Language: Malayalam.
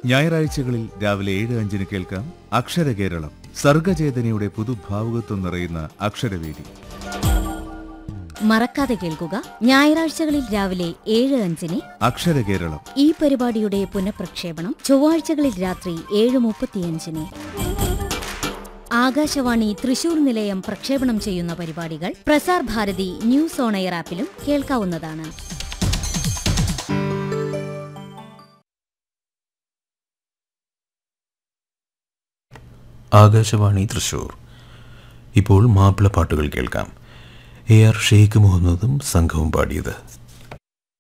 ഞായറാഴ്ചകളിൽ രാവിലെ ഏഴ് അഞ്ചിന് കേൾക്കാം അക്ഷരകേരളം സർഗചേതനയുടെ പുതുഭാവുകത്വം നിറയുന്ന അക്ഷരവേദി മറക്കാതെ കേൾക്കുക ഞായറാഴ്ചകളിൽ രാവിലെ ഏഴ് അഞ്ചിന് അക്ഷരകേരളം ഈ പരിപാടിയുടെ പുനഃപ്രക്ഷേപണം ചൊവ്വാഴ്ചകളിൽ രാത്രി ഏഴ് മുപ്പത്തിയഞ്ചിന് ആകാശവാണി തൃശൂർ നിലയം പ്രക്ഷേപണം ചെയ്യുന്ന പരിപാടികൾ Prasar Bharati news on air ആപ്പിലും കേൾക്കാവുന്നതാണ് ആകാശവാണി തൃശൂർ ഇപ്പോൾ മാപ്പിള പാട്ടുകൾ കേൾക്കാം എ ആർ ഷെയ്ഖ് മുഹമ്മദും സംഘവും പാടിയത്